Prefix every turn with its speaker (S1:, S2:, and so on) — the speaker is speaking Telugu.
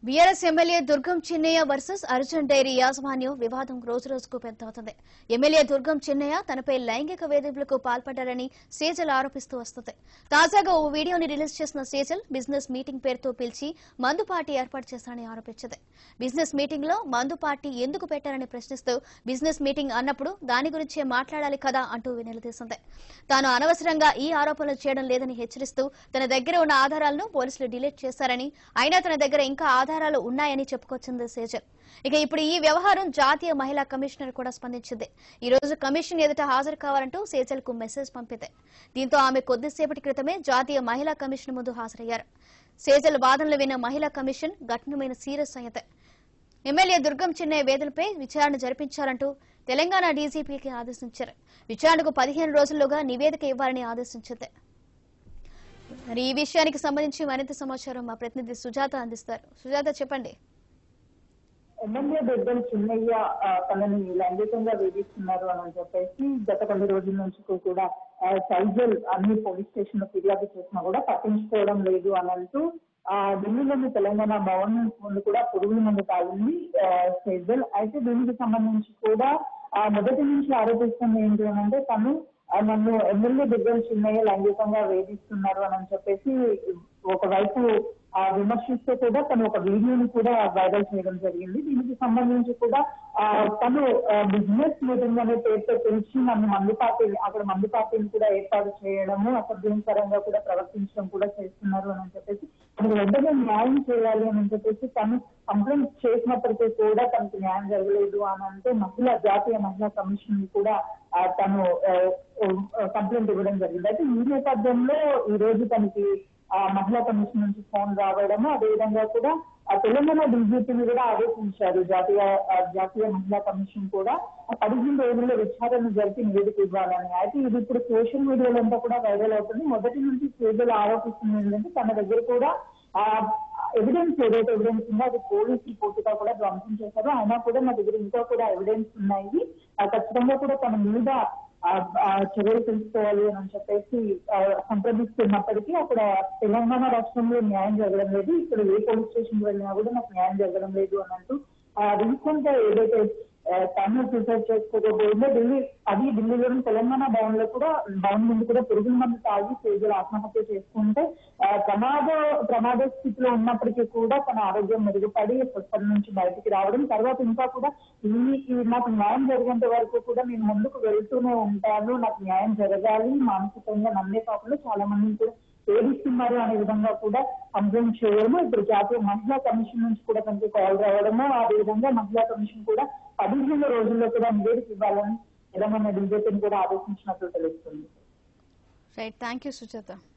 S1: BRS MLA Durgam Chinnaiah versus Arjun dairy యాజమాన్యం వివాదం రోజు రోజుకు పెద్దవుతుంది ఎమ్మెల్యే దుర్గం చిన్నయ్య తనపై లైంగిక వేధింపులకు పాల్పడ్డారని సేజల్ ఆరోపిస్తూ వస్తుంది తాజాగా ఓ వీడియోని రిలీజ్ చేసిన సేజల్ బిజినెస్ మీటింగ్ పేరుతో పిలిచి మందు పార్టీ ఏర్పాటు చేశారని ఆరోపించింది బిజినెస్ మీటింగ్ లో మందు పార్టీ ఎందుకు పెట్టారని ప్రశ్నిస్తూ బిజినెస్ మీటింగ్ అన్నప్పుడు దాని గురించే మాట్లాడాలి కదా అంటూ నిలదీసింది తాను అనవసరంగా ఈ ఆరోపణలు చేయడం లేదని హెచ్చరిస్తూ తన దగ్గర ఉన్న ఆధారాలను పోలీసులు డిలీట్ చేశారని అయినా తన దగ్గర ఇంకా ఆధారాలు ఉన్నాయని చెప్పుకొచ్చింది సేజల్ ఇక ఇప్పుడు ఈ వ్యవహారం జాతీయ మహిళా కమిషనర్ కూడా స్పందించింది ఈ రోజు కమిషన్ ఎదుట హాజరు కావాలంటూ సేజల్ కు మెసేజ్ పంపింది దీంతో ఆమె కొద్దిసేపటి క్రితమే జాతీయ మహిళా కమిషన్ ముందు హాజరయ్యారు సేజల్ వాదనలు విన్న మహిళా కమిషన్ ఘటనమైన సీరియస్ అయ్యింది ఎమ్మెల్యే దుర్గం చిన్నయ్య వేదులపై విచారణ జరిపించాలంటూ తెలంగాణ డీజీపీకి ఆదేశించారు విచారణకు పదిహేను రోజుల్లోగా నివేదిక ఇవ్వాలని ఆదేశించింది మరి ఈ విషయానికి సంబంధించి మరింత సమాచారం మా ప్రతినిధి సుజాత అందిస్తారు సుజాత చెప్పండి
S2: ఎమ్మెల్యే దుర్గం చిన్నయ్య ఆ, తనని లైంగికంగా వేధిస్తున్నారు అని చెప్పేసి గత కొన్ని రోజుల నుంచి కూడా ఆ, సైజల్ అన్ని పోలీస్ స్టేషన్ లో ఫిర్యాదు చేసినా కూడా పట్టించుకోవడం లేదు అని అంటూ ఆ ఢిల్లీలోని తెలంగాణ భవన్ ముందు కూడా పురుగుల మందు తాగింది ఆ, సైజల్ అయితే దీనికి సంబంధించి కూడా ఆ మొదటి నుంచి ఆరోపిస్తుంది ఏంటి అని అంటే తను ఆ, నన్ను ఎమ్మెల్యే దుర్గం చిన్నయ్య లైంగికంగా వేధిస్తున్నారు అని చెప్పేసి ఒకవైపు ఆ విమర్శిస్తూ కూడా తను ఒక వీడియోని కూడా వైరల్ చేయడం జరిగింది దీనికి సంబంధించి కూడా ఆ తను బిజినెస్ మీటింగ్ అనే పేరుతో పిలిచి నన్ను మందు పార్టీ అక్కడ మందు పార్టీని కూడా ఏర్పాటు చేయడము అసభ్యంకరంగా కూడా ప్రవర్తించడం కూడా చేస్తున్నారు అని చెప్పేసి తనకు వెంటనే న్యాయం చేయాలి అని చెప్పేసి తను కంప్లైంట్ చేసినప్పటికీ కూడా తనకు న్యాయం జరగలేదు అని అంటే మహిళా జాతీయ మహిళా కమిషన్ కూడా ఆ, తను కంప్లైంట్ ఇవ్వడం జరిగింది అయితే ఈ నేపథ్యంలో ఈ రోజు తనకి ఆ మహిళా కమిషన్ నుంచి ఫోన్ రావడము అదేవిధంగా కూడా ఆ తెలంగాణ డీజీపీని కూడా ఆదేశించారు జాతీయ ఆ, జాతీయ మహిళా కమిషన్ కూడా ఆ పదిహేను రోజుల్లో విచారణ జరిపి నివేదిక ఇవ్వాలని అయితే ఇది ఇప్పుడు సోషల్ మీడియాలో అంతా కూడా వైరల్ అవుతుంది మొదటి నుంచి ప్రజలు ఆరోపిస్తుంది ఏంటంటే తన దగ్గర కూడా ఆ ఎవిడెన్స్ ఏదైతే ఎవిడెన్స్ ఉందో అది పోలీసులు పూర్తిగా కూడా ధ్వంసం చేశారు అయినా కూడా నా దగ్గర ఇంకా కూడా ఎవిడెన్స్ ఉన్నాయి ఆ, ఖచ్చితంగా కూడా తన మీద ఆ, ఆ, చర్యలు తీసుకోవాలి అని చెప్పేసి ఆ, సంప్రదిస్తున్నప్పటికీ అక్కడ తెలంగాణ రాష్ట్రంలో న్యాయం జరగడం లేదు ఇక్కడ ఏ పోలీస్ స్టేషన్ వెళ్ళినా కూడా నాకు న్యాయం జరగడం లేదు అని అంటూ రీసెంట్ గా ఏదైతే ఆ, తను సూసైడ్ చేసుకోకపోయిందో ఢిల్లీ అది ఢిల్లీలోని తెలంగాణ భవన్ లో కూడా భవన్ ముందు కూడా పురుగుల మందు తాగి సేజలు ఆత్మహత్య చేసుకుంటే ఆ, ప్రమాద ప్రమాద స్థితిలో ఉన్నప్పటికీ కూడా తన ఆరోగ్యం మెరుగుపడి హాస్పిటల్ నుంచి బయటికి రావడం తర్వాత ఇంకా కూడా ఈ ఈ నాకు న్యాయం జరిగేంత వరకు కూడా నేను ముందుకు వెళ్తూనే ఉంటాను నాకు న్యాయం జరగాలి మానసికంగా నమ్మే కాకుండా చాలా మందిని కూడా వేధిస్తున్నారు అనే విధంగా కూడా కంప్లైంట్ చేయడము ఇప్పుడు జాతీయ మహిళా కమిషన్ నుంచి కూడా తనకి కాల్ రావడము అదే విధంగా మహిళా కమిషన్ కూడా పదిహేను రోజుల్లో కూడా నివేదిక ఇవ్వాలని తెలంగాణ బీజేపీని కూడా ఆదేశించినట్లు తెలుస్తుంది
S1: రైట్ థ్యాంక్ యూ సుజాత